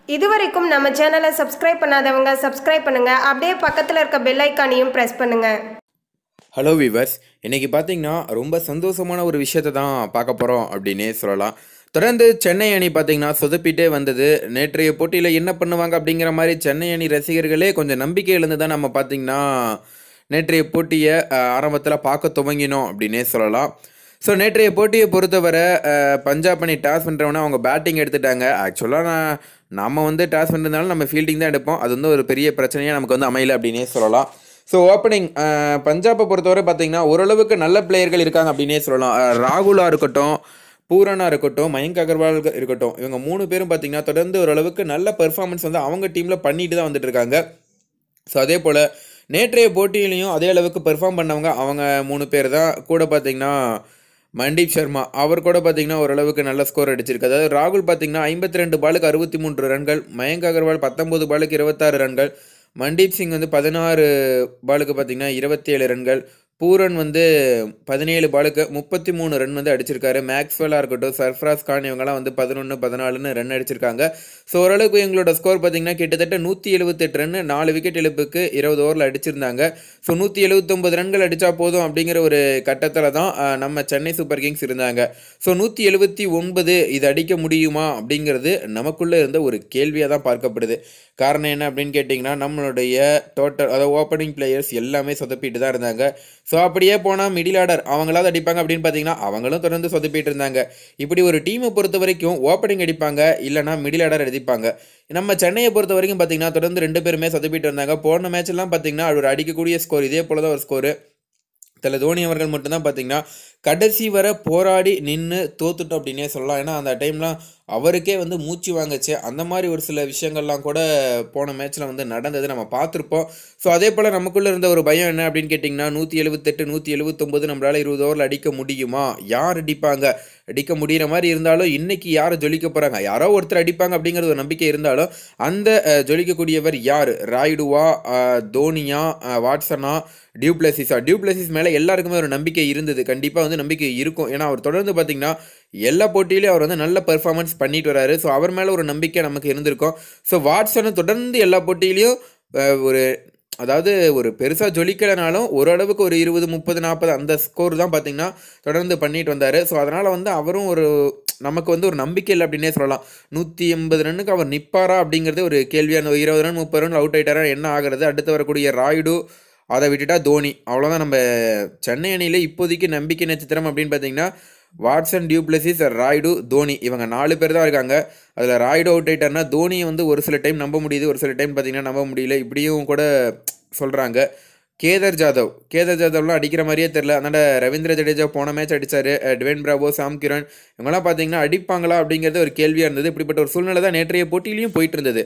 இதுவரைக்கும் நம்ம சேனலை சப்ஸ்கிரைப் பண்ணாதவங்க சப்ஸ்கிரைப் பண்ணுங்க அப்படியே பக்கத்தில் இருக்க பெல் ஐக்கானையும் ப்ரெஸ் பண்ணுங்க ஹலோ வீவர்ஸ் இன்னைக்கு பார்த்தீங்கன்னா ரொம்ப சந்தோஷமான ஒரு விஷயத்தை தான் பார்க்க போகிறோம் அப்படின்னே சொல்லலாம் தொடர்ந்து சென்னை அணி பார்த்தீங்கன்னா சொதப்பிட்டே வந்தது நேற்றைய போட்டியில் என்ன பண்ணுவாங்க அப்படிங்கிற மாதிரி சென்னை அணி ரசிகர்களே கொஞ்சம் நம்பிக்கை இழந்து தான் நம்ம பார்த்தீங்கன்னா நேற்றைய போட்டியை ஆரம்பத்தில் பார்க்க துவங்கினோம் அப்படின்னே சொல்லலாம் ஸோ நேற்றைய போட்டியை பொறுத்தவரை அஹ், பஞ்சாப் அணி டாஸ் பண்ணுறவொன்னே அவங்க பேட்டிங் எடுத்துட்டாங்க ஆக்சுவலாக நான் நம்ம வந்து டாஸ் பண்ணுறதுனால நம்ம ஃபீல்டிங் தான் எடுப்போம் அது வந்து ஒரு பெரிய பிரச்சனையாக நமக்கு வந்து அமையல அப்படின்னே சொல்லலாம் ஸோ ஓப்பனிங் பஞ்சாபை பொறுத்தவரை பார்த்தீங்கன்னா ஓரளவுக்கு நல்ல பிளேயர்கள் இருக்காங்க அப்படின்னே சொல்லலாம் அஹ், ராகுலா இருக்கட்டும் பூரணா இருக்கட்டும் மயங்க் அகர்வால் இருக்கட்டும் இவங்க மூணு பேரும் பார்த்தீங்கன்னா தொடர்ந்து ஓரளவுக்கு நல்ல பெர்ஃபார்மன்ஸ் வந்து அவங்க டீமில் பண்ணிட்டு தான் வந்துட்டு இருக்காங்க ஸோ அதே போல் நேற்றைய போட்டியிலையும் அதே அளவுக்கு பெர்ஃபார்ம் பண்ணவங்க அவங்க மூணு பேர் தான் கூட பார்த்தீங்கன்னா மண்டீப் சர்மா அவர் கூட பார்த்தீங்கன்னா ஓரளவுக்கு நல்ல ஸ்கோர் அடிச்சிருக்கு அதாவது ராகுல் பார்த்தீங்கன்னா ஐம்பத்தி ரெண்டு பாலுக்கு அறுபத்தி மூன்று ரன்கள் மயங்க் அகர்வால் பத்தொம்போது பாலுக்கு இருபத்தாறு ரன்கள் மண்டீப் சிங் வந்து பதினாறு பாலுக்கு பார்த்தீங்கன்னா இருபத்தேழு ரன்கள் பூரன் வந்து பதினேழு பாலுக்கு முப்பத்தி மூணு ரன் வந்து அடிச்சிருக்காரு மேக்ஸ்வெல்லாக இருக்கட்டும் சர்ஃப்ராஸ் கான் இவங்கெல்லாம் வந்து பதினொன்று பதினாலுன்னு ரன் அடிச்சிருக்காங்க ஸோ ஓரளவுக்கு எங்களோட ஸ்கோர் பார்த்தீங்கன்னா கிட்டத்தட்ட நூற்றி எழுபத்தெட்டு ரன் நாலு விக்கெட் இழப்புக்கு இருபது ஓவரில் அடிச்சிருந்தாங்க ஸோ நூற்றி எழுபத்தொம்பது ரன்கள் அடித்தா போதும் அப்படிங்கிற ஒரு கட்டத்தில் தான் அஹ், நம்ம சென்னை சூப்பர் கிங்ஸ் இருந்தாங்க ஸோ நூற்றி எழுபத்தி ஒன்பது இது அடிக்க முடியுமா அப்படிங்கிறது நமக்குள்ளே இருந்த ஒரு கேள்வியாக தான் பார்க்கப்படுது காரணம் என்ன அப்படின்னு கேட்டிங்கன்னா நம்மளுடைய டோட்டல் அதாவது ஓப்பனிங் பிளேயர்ஸ் எல்லாமே சொதப்பிட்டு தான் இருந்தாங்க ஸோ அப்படியே போனால் மிடில் ஆர்டர் அவங்களாவது அடிப்பாங்க அப்படின்னு பார்த்தீங்கன்னா அவங்களும் தொடர்ந்து சொதப்பிட்டு இருந்தாங்க இப்படி ஒரு டீமை பொறுத்த வரைக்கும் ஓப்பனிங் அடிப்பாங்க இல்லைனா மிடில் ஆர்டர் அடிப்பாங்க நம்ம சென்னையை பொறுத்த வரைக்கும் பார்த்தீங்கன்னா தொடர்ந்து ரெண்டு பேருமே சொதப்பிட்டு இருந்தாங்க போன மேட்ச்லாம் பார்த்தீங்கன்னா அவர் அடிக்கக்கூடிய ஸ்கோர் இதே போல தான் ஒரு ஸ்கோரு தலை தோனி அவர்கள் மட்டும்தான் பார்த்தீங்கன்னா கடைசி வரை போராடி நின்று தோத்துட்டோம் அப்படின்னே சொல்லலாம் ஏன்னா அந்த டைம்லாம் அவருக்கே வந்து மூச்சு வாங்குச்சு அந்த மாதிரி ஒரு சில விஷயங்கள்லாம் கூட போன மேட்ச்சில் வந்து நடந்தது நம்ம பார்த்துருப்போம் ஸோ அதே போல் நமக்குள்ளே இருந்த ஒரு பயம் என்ன அப்படின்னு கேட்டிங்கன்னா நூற்றி எழுபத்தெட்டு நூற்றி எழுபத்தொம்பது நம்மளால் இருபது ஓவரில் அடிக்க முடியுமா யார் அடிப்பாங்க அடிக்க முடிகிற மாதிரி இருந்தாலும் இன்னைக்கு யாரை ஜொலிக்க போகிறாங்க யாரோ ஒருத்தர் அடிப்பாங்க அப்படிங்கிறது ஒரு நம்பிக்கை இருந்தாலும் அந்த அஹ், ஜொலிக்கக்கூடியவர் யார் ராய்டுவா அஹ், தோனியா அஹ், வாட்சனா டியூப்ளசிஸா டியூப்ளசிஸ் மேலே எல்லாருக்குமே ஒரு நம்பிக்கை இருந்தது கண்டிப்பாக வந்து நம்பிக்கை இருக்கும் ஏன்னா அவர் தொடர்ந்து பார்த்தீங்கன்னா எல்லா போட்டியிலையும் அவர் வந்து நல்ல பெர்ஃபார்மன்ஸ் பண்ணிட்டு வராரு ஸோ அவர் மேலே ஒரு நம்பிக்கை நமக்கு இருந்திருக்கும் ஸோ வாட்சனும் தொடர்ந்து எல்லா போட்டியிலையும் அஹ், ஒரு அதாவது ஒரு பெருசாக ஜொலிக்கலைனாலும் ஓரளவுக்கு ஒரு இருபது முப்பது நாற்பது அந்த ஸ்கோர் தான் பார்த்தீங்கன்னா தொடர்ந்து பண்ணிட்டு வந்தார் ஸோ அதனால் வந்து அவரும் ஒரு நமக்கு வந்து ஒரு நம்பிக்கை இல்லை அப்படின்னே சொல்லலாம் நூற்றி எண்பது ரன்னுக்கு அவர் நிற்பாரா அப்படிங்கிறது ஒரு கேள்வியான இருபது ரன் முப்பது ரன் அவுட் ஆயிட்டாரா என்ன ஆகுறது அடுத்து வரக்கூடிய ராய்டு அதை விட்டுட்டா தோனி அவ்வளோதான் நம்ம சென்னை அணியில் இப்போதைக்கு நம்பிக்கை நட்சத்திரம் அப்படின்னு பார்த்தீங்கன்னா வாட்சன் டியூப்ளசிஸ் ராய்டு தோனி இவங்க நாலு பேர் தான் இருக்காங்க அதில் ராய்டு அவுட் ஆயிட்டார்னா தோனியை வந்து ஒரு சில டைம் நம்ப முடியுது ஒரு சில டைம் பார்த்தீங்கன்னா நம்ப முடியல இப்படியும் கூட சொல்கிறாங்க கேதர் ஜாதவ் கேதர் ஜாதவ்லாம் அடிக்கிற மாதிரியே தெரில அதனால் ரவீந்திர ஜடேஜா போன மேட்ச் அடித்தார் டுவேன் பிராவோ சாம் கிரண் இவங்கெல்லாம் பார்த்தீங்கன்னா அடிப்பாங்களா அப்படிங்கிறது ஒரு கேள்வியாக இருந்தது இப்படிப்பட்ட ஒரு சூழ்நிலை தான் நேற்றைய போட்டியிலையும் போயிட்டு இருந்தது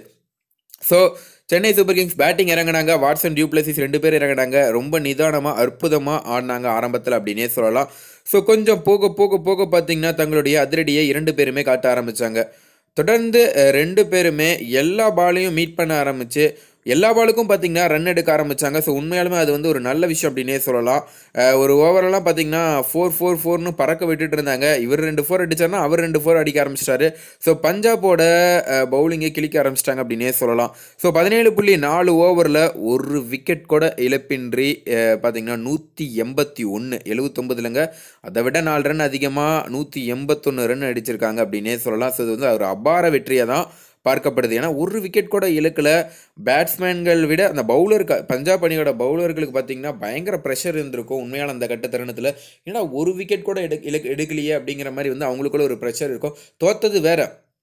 so Chennai Super Kings batting இறங்குனாங்க வாட்சன் டியூப்ளசிஸ் ரெண்டு பேர் இறங்குனாங்க ரொம்ப நிதானமாக அற்புதமாக ஆடினாங்க ஆரம்பத்தில் அப்படின்னே சொல்லலாம் ஸோ கொஞ்சம் போக போக போக பார்த்தீங்கன்னா தங்களுடைய அதிரடியை இரண்டு பேருமே காட்ட ஆரம்பித்தாங்க தொடர்ந்து அஹ், ரெண்டு பேருமே எல்லா பாலையும் மீட் பண்ண ஆரம்பிச்சு எல்லா பாலுக்கும் பார்த்தீங்கன்னா ரன் எடுக்க ஆரம்பிச்சாங்க ஸோ உண்மையாலுமே அது வந்து ஒரு நல்ல விஷயம் அப்படின்னே சொல்லலாம் அஹ், ஒரு ஓவரெல்லாம் பார்த்தீங்கன்னா ஃபோர் ஃபோர் ஃபோர்னு பறக்க விட்டுட்டு இருந்தாங்க இவர் ரெண்டு ஃபோர் அடிச்சார்னா அவர் ரெண்டு ஃபோர் அடிக்க ஆரம்பிச்சிட்டாரு ஸோ பஞ்சாபோட பவுலிங்கை கிழிக்க ஆரம்பிச்சிட்டாங்க அப்படின்னே சொல்லலாம் ஸோ பதினேழு புள்ளி நாலு ஓவரில் ஒரு விக்கெட் கூட இழப்பின்றி அஹ், பார்த்தீங்கன்னா நூற்றி எண்பத்தி ஒன்று எழுபத்தொம்பதுலங்க அதை விட நாலு ரன் அதிகமாக நூற்றி எண்பத்தொன்று ரன் அடிச்சிருக்காங்க அப்படின்னே சொல்லலாம் ஸோ இது வந்து ஒரு அபார வெற்றியாக தான் பார்க்கப்படுது ஏன்னா ஒரு விக்கெட் கூட இழுக்கல பேட்ஸ்மேன்கள் விட அந்த பவுலர் பஞ்சாப் அணியோட பவுலர்களுக்கு பார்த்தீங்கன்னா பயங்கர ப்ரெஷர் இருந்திருக்கும் உண்மையான அந்த கட்ட தருணத்தில் ஏன்னா ஒரு விக்கெட் கூட எடு இழுக்க எடுக்கலையே அப்படிங்கிற மாதிரி வந்து அவங்களுக்குள்ள ஒரு ப்ரெஷர் இருக்கும் தோத்தது வேற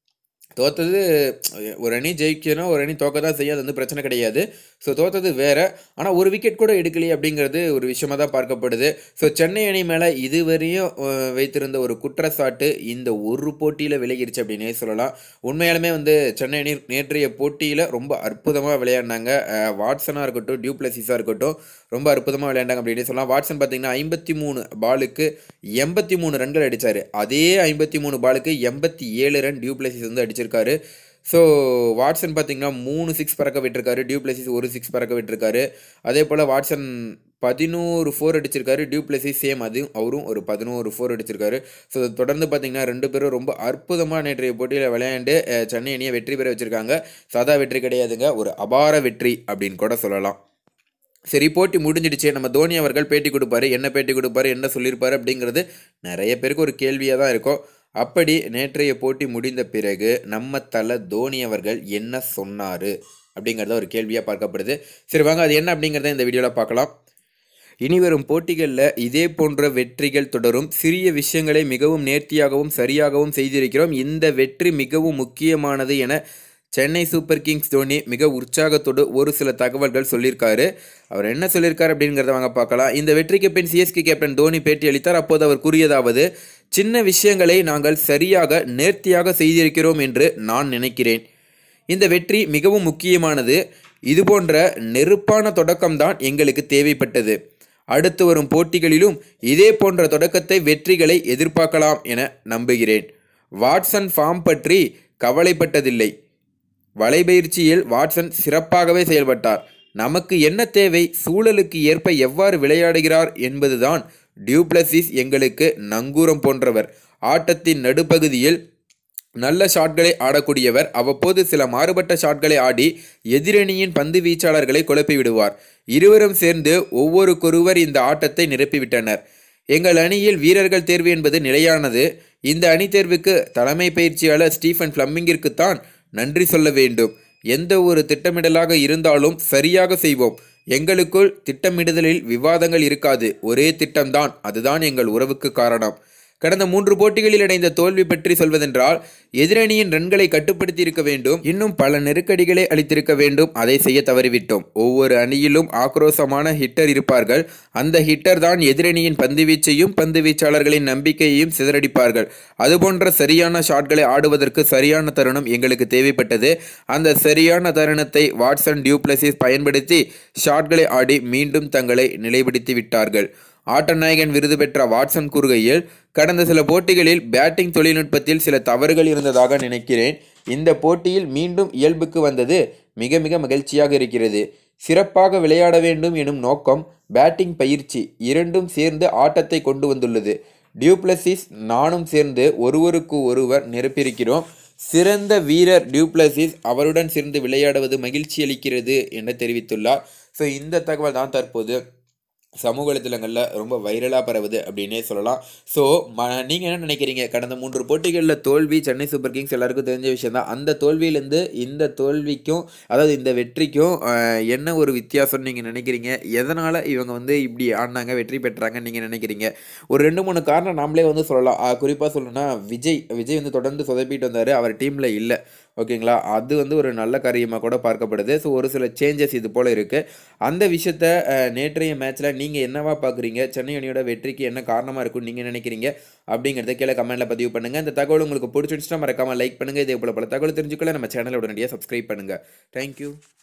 தோத்தது ஒரு அணி ஜெயிக்கணும் ஒரு அணி தோக்க தான் செய்யும் அது வந்து பிரச்சனை கிடையாது ஸோ தோத்தது வேற ஆனால் ஒரு விக்கெட் கூட எடுக்கலையே அப்படிங்கிறது ஒரு விஷயமா தான் பார்க்கப்படுது ஸோ சென்னை அணி மேலே இதுவரையும் அஹ், வைத்திருந்த ஒரு குற்றச்சாட்டு இந்த ஒரு போட்டியில் விலகிருச்சு அப்படின்னே சொல்லலாம் உண்மையாலுமே வந்து சென்னை அணி நேற்றைய போட்டியில் ரொம்ப அற்புதமாக விளையாடினாங்க அஹ், வாட்சனாக இருக்கட்டும் டியூப்ளசிஸாக இருக்கட்டும் ரொம்ப அற்புதமாக விளையாண்டாங்க அப்படின்னு சொல்லலாம் வாட்சன் பார்த்தீங்கன்னா ஐம்பத்தி மூணு பாலுக்கு எண்பத்தி மூணு ரன்கள் அடித்தார் அதே ஐம்பத்தி மூணு பாலுக்கு எண்பத்தி ஏழு ரன் டியூப்ளசிஸ் வந்து அடிச்சிருக்காரு ஸோ வாட்சன் பார்த்தீங்கன்னா மூணு சிக்ஸ் பறக்க விட்டுருக்காரு டியூப்ளசிஸ் ஒரு சிக்ஸ் பறக்க விட்டுருக்காரு அதே போல் வாட்சன் பதினோரு ஃபோர் அடிச்சிருக்காரு டியூப்ளசி சேம் அது அவரும் ஒரு பதினோரு ஃபோர் அடிச்சிருக்காரு ஸோ தொடர்ந்து பார்த்தீங்கன்னா ரெண்டு பேரும் ரொம்ப அற்புதமாக நேற்றைய போட்டியில் விளையாண்டு அஹ், சென்னை அணியை வெற்றி பெற வச்சிருக்காங்க சாதா வெற்றி கிடையாதுங்க ஒரு அபார வெற்றி அப்படின்னு கூட சொல்லலாம் சரி போட்டி முடிஞ்சிடுச்சு நம்ம தோனி அவர்கள் பேட்டி கொடுப்பாரு என்ன பேட்டி கொடுப்பாரு என்ன சொல்லியிருப்பாரு அப்படிங்கிறது நிறைய பேருக்கு ஒரு கேள்வியாக தான் இருக்கும் அப்படி நேற்றைய போட்டி முடிந்த பிறகு நம்ம தலை தோனி அவர்கள் என்ன சொன்னார் அப்படிங்கிறத ஒரு கேள்வியாக பார்க்கப்படுது சரி வாங்க அது என்ன அப்படிங்கிறத இந்த வீடியோவில் பார்க்கலாம் இனி வரும் போட்டிகளில் இதே போன்ற வெற்றிகள் தொடரும் சிறிய விஷயங்களை மிகவும் நேர்த்தியாகவும் சரியாகவும் செய்திருக்கிறோம் இந்த வெற்றி மிகவும் முக்கியமானது என சென்னை சூப்பர் கிங்ஸ் தோனி மிக உற்சாகத்தோடு ஒரு சில தகவல்கள் சொல்லியிருக்காரு அவர் என்ன சொல்லியிருக்காரு அப்படிங்கிறத வாங்க பார்க்கலாம் இந்த வெற்றிக்கு பின் சிஎஸ்கே கேப்டன் தோனி பேட்டி அளித்தார் அப்போது அவர் கூறியதாவது சின்ன விஷயங்களை நாங்கள் சரியாக நேர்த்தியாக செய்திருக்கிறோம் என்று நான் நினைக்கிறேன் இந்த வெற்றி மிகவும் முக்கியமானது இதுபோன்ற நெருப்பான தொடக்கம்தான் எங்களுக்கு தேவைப்பட்டது அடுத்து வரும் போட்டிகளிலும் இதே போன்ற தொடக்கத்தை வெற்றிகளை எதிர்பார்க்கலாம் என நம்புகிறேன் வாட்சன் ஃபார்ம் பற்றி கவலைப்பட்டதில்லை வலைபயிற்சியில் வாட்சன் சிறப்பாகவே செயல்பட்டார் நமக்கு என்ன தேவை சூழலுக்கு ஏற்ப எவ்வாறு விளையாடுகிறார் என்பதுதான் டியூப்ளசிஸ் எங்களுக்கு நங்கூரம் போன்றவர் ஆட்டத்தின் நடுப்பகுதியில் நல்ல ஷாட்களை ஆடக்கூடியவர் அவ்வப்போது சில மாறுபட்ட ஷாட்களை ஆடி எதிரணியின் பந்து வீச்சாளர்களை குழப்பி விடுவார் இருவரும் சேர்ந்து ஒவ்வொருக்கொருவர் இந்த ஆட்டத்தை நிரப்பிவிட்டனர் எங்கள் அணியில் வீரர்கள் தேர்வு என்பது நிலையானது இந்த அணி தேர்வுக்கு தலைமை பயிற்சியாளர் ஸ்டீஃபன் ஃப்ளம்மிங்கிற்குத்தான் நன்றி சொல்ல வேண்டும் எந்த ஒரு திட்டமிடலாக இருந்தாலும் சரியாக செய்வோம் எங்களுக்குள் திட்டமிடுதலில் விவாதங்கள் இருக்காது ஒரே திட்டம்தான் அதுதான் எங்கள் உறவுக்கு காரணம் கடந்த மூன்று போட்டிகளில் அடைந்த தோல்வி பற்றி சொல்வதென்றால் எதிரணியின் ரன்களை கட்டுப்படுத்தி இருக்க வேண்டும் இன்னும் பல நெருக்கடிகளை அளித்திருக்க வேண்டும் அதை செய்ய தவறிவிட்டோம் ஒவ்வொரு அணியிலும் ஆக்ரோசமான ஹிட்டர் இருப்பார்கள் அந்த ஹிட்டர் தான் எதிரணியின் பந்துவீச்சையும் பந்து வீச்சாளர்களின் நம்பிக்கையையும் சிதறடிப்பார்கள் அதுபோன்ற சரியான ஷாட்களை ஆடுவதற்கு சரியான தருணம் எங்களுக்கு தேவைப்பட்டது அந்த சரியான தருணத்தை வாட்சன் டியூப்ளசிஸ் பயன்படுத்தி ஷாட்களை ஆடி மீண்டும் தங்களை நிலைப்படுத்தி விட்டார்கள் ஆட்டநாயகன் விருது பெற்ற வாட்சன் கூறுகையில் கடந்த சில போட்டிகளில் பேட்டிங் தொழில்நுட்பத்தில் சில தவறுகள் இருந்ததாக நினைக்கிறேன் இந்த போட்டியில் மீண்டும் இயல்புக்கு வந்தது மிக மிக மகிழ்ச்சியாக இருக்கிறது சிறப்பாக விளையாட வேண்டும் எனும் நோக்கம் பேட்டிங் பயிற்சி இரண்டும் சேர்ந்து ஆட்டத்தை கொண்டு வந்துள்ளது டியூப்ளசிஸ் நானும் சேர்ந்து ஒருவருக்கு ஒருவர் நிரப்பியிருக்கிறோம் சிறந்த வீரர் டியூப்ளசிஸ் அவருடன் சேர்ந்து விளையாடுவது மகிழ்ச்சி அளிக்கிறது என தெரிவித்துள்ளார் ஸோ இந்த தகவல் தான் தற்போது சமூக வலைத்தளங்களில் ரொம்ப வைரலாக பரவுது அப்படின்னே சொல்லலாம் ஸோ ம நீங்கள் என்ன நினைக்கிறீங்க கடந்த மூன்று போட்டிகளில் தோல்வி சென்னை சூப்பர் கிங்ஸ் எல்லாருக்கும் தெரிஞ்ச விஷயம் தான் அந்த தோல்வியிலேருந்து இந்த தோல்விக்கும் அதாவது இந்த வெற்றிக்கும் அஹ், என்ன ஒரு வித்தியாசம்னு நீங்கள் நினைக்கிறீங்க எதனால் இவங்க வந்து இப்படி ஆடினாங்க வெற்றி பெற்றாங்கன்னு நீங்கள் நினைக்கிறீங்க ஒரு ரெண்டு மூணு காரணம் நாமளே வந்து சொல்லலாம் குறிப்பாக சொல்லணும்னா விஜய் விஜய் வந்து தொடர்ந்து சொதப்பிட்டு வந்தார் அவர் டீமில் இல்லை ஓகேங்களா அது வந்து ஒரு நல்ல காரியமாக கூட பார்க்கப்படுது ஸோ ஒரு சில சேஞ்சஸ் இது போல் இருக்குது அந்த விஷயத்த அஹ், நேற்றைய மேட்ச்சில் நீங்கள் என்னவா பார்க்குறீங்க சென்னை அணியோட வெற்றிக்கு என்ன காரணமாக இருக்கும்னு நீங்கள் நினைக்கிறீங்க அப்படிங்கிறத கீழே கமெண்ட்டில் பதிவு பண்ணுங்கள் இந்த தகவல் உங்களுக்கு பிடிச்சிருச்சுன்னா மறக்காமல் லைக் பண்ணுங்கள் இதே போல் பல தகவல் தெரிஞ்சுக்கொள்ள நம்ம சேனலை உடனடியாக சப்ஸ்கிரைப் பண்ணுங்கள் தேங்க்யூ